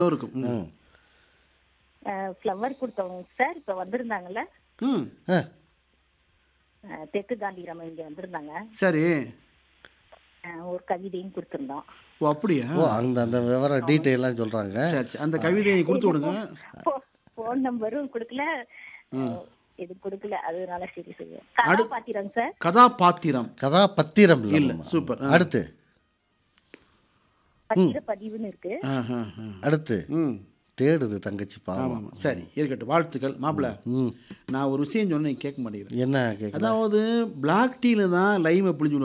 இருக்கும் ம். ம் ஃப்ளவர் கொடுத்தவங்க சார் இப்போ வந்திருந்தாங்கல்ல ம் ஆ அஹ், தெற்கு காந்திகிராமம் இங்கே வந்திருந்தாங்க சரி அஹ், ஒரு கவிதையும் கொடுத்துருந்தோம் ஓ அப்படியா ஓ அந்த அந்த விவரம் டீட்டெயிலாம் சொல்கிறாங்க சரி சரி அந்த கவிதையை கொடுத்து விடுங்க ஃபோன் நம்பரும் கொடுக்கல அஹ், இது கொடுக்கல அதனால சரி சரி கதாபாத்திரம் சார் கதாபாத்திரம் கதாபத்திரம் இல்ல இல்லை சூப்பர் ஆ. அடுத்து பத்திர பதிவுன்னு இருக்கு ஆ, ஆ, ஆ. அடுத்து ம் தேடுது தங்கச்சி ஆமாம் பாவம் ஆமாம் சரி இருக்கட்டும் வாழ்த்துக்கள் மாப்பிள்ள ம் நான் ஒரு விஷயம் சொன்னேன் நீ கேட்க மாட்டேங்கிறேன் என்ன கேட்குறேன் அதாவது பிளாக் டீல தான் லைமை புளிஞ்சு